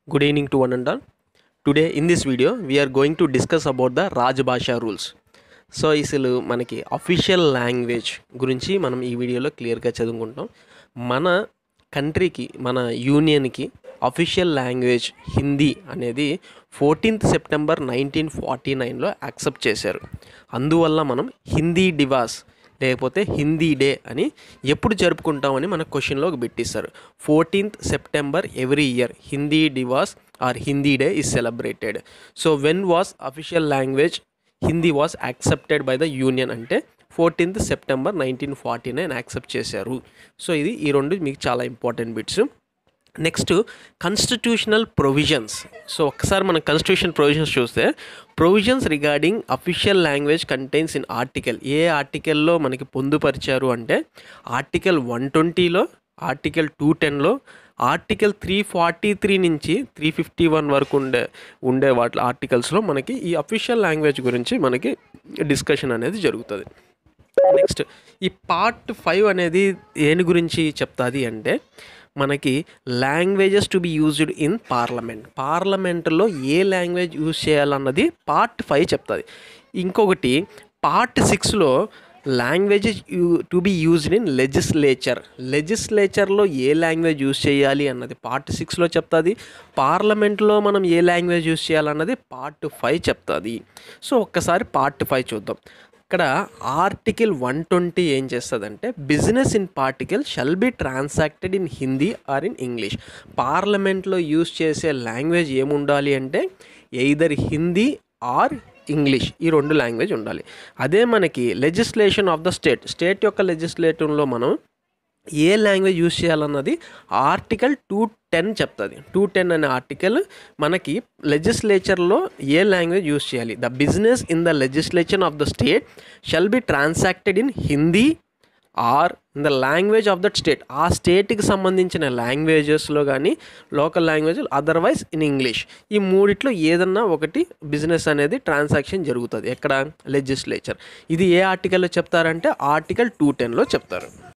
Good evening to one and all. Today in this video we are going to discuss about the రాజభాష rules so అసలు మనకి official language గురించి మనం ఈ వీడియోలో క్లియర్గా చదువుకుంటాం మన కంట్రీకి మన యూనియన్కి అఫీషియల్ లాంగ్వేజ్ హిందీ అనేది ఫోర్టీన్త్ సెప్టెంబర్ నైన్టీన్ ఫార్టీ నైన్లో యాక్సెప్ట్ చేశారు అందువల్ల మనం హిందీ డివాస్ లేకపోతే హిందీ డే అని ఎప్పుడు జరుపుకుంటామని మన క్వశ్చన్లో పెట్టిస్తారు fourteenth September every year Hindi Diwas or Hindi day is celebrated so when was official language Hindi was accepted by the union అంటే fourteenth September nineteen forty nine accept చేశారు సో ఇది ఈ రెండు మీకు చాలా important bits next constitutional provisions so ఒక్కసారి మనం constitution provisions చూస్తే provisions regarding official language contains in article ఏ ఆర్టికల్లో మనకి పొందుపరిచారు అంటే ఆర్టికల్ వన్ ట్వంటీలో ఆర్టికల్ టూ టెన్లో ఆర్టికల్ త్రీ ఫార్టీ త్రీ నుంచి త్రీ ఫిఫ్టీ వన్ వరకు ఉండే ఉండే వాటి ఆర్టికల్స్లో మనకి ఈ అఫీషియల్ లాంగ్వేజ్ గురించి మనకి డిస్కషన్ అనేది జరుగుతుంది నెక్స్ట్ ఈ పార్ట్ ఫైవ్ అనేది దేని గురించి చెప్తాది అంటే మనకి languages to be used in parliament పార్లమెంట్లో ఏ లాంగ్వేజ్ యూజ్ చేయాలన్నది పార్ట్ ఫైవ్ చెప్తుంది ఇంకొకటి పార్ట్ సిక్స్లో languages you to be used in legislature లెజిస్లేచర్లో ఏ లాంగ్వేజ్ యూజ్ చేయాలి అన్నది పార్ట్ సిక్స్లో చెప్తుంది పార్లమెంట్లో మనం ఏ లాంగ్వేజ్ యూజ్ చేయాలన్నది పార్ట్ ఫైవ్ చెప్తుంది సో ఒక్కసారి పార్ట్ ఫైవ్ చూద్దాం ఇక్కడ ఆర్టికల్ వన్ ట్వంటీ ఏం చేస్తుందంటే business in particle shall be transacted in Hindi or in English పార్లమెంట్లో యూస్ చేసే లాంగ్వేజ్ ఏముండాలి అంటే ఎయిదర్ హిందీ ఆర్ ఇంగ్లీష్ ఈ రెండు లాంగ్వేజ్ ఉండాలి అదే మనకి legislation of the state state యొక్క లెజిస్లేటివ్లో మనం ఏ లాంగ్వేజ్ యూజ్ చేయాలన్నది ఆర్టికల్ టూ టెన్ చెప్తుంది టూ టెన్ అనే ఆర్టికల్ మనకి లెజిస్లేచర్లో ఏ లాంగ్వేజ్ యూజ్ చేయాలి the business in the legislation of the state shall be transacted in Hindi or in the language of that state ఆ స్టేట్కి సంబంధించిన లాంగ్వేజెస్లో కానీ local language otherwise in English ఈ మూడిట్లో ఏదన్నా ఒకటి బిజినెస్ అనేది ట్రాన్సాక్షన్ జరుగుతుంది ఎక్కడ లెజిస్లేచర్ ఇది ఏ ఆర్టికల్లో చెప్తారంటే ఆర్టికల్ టూ టెన్లో చెప్తారు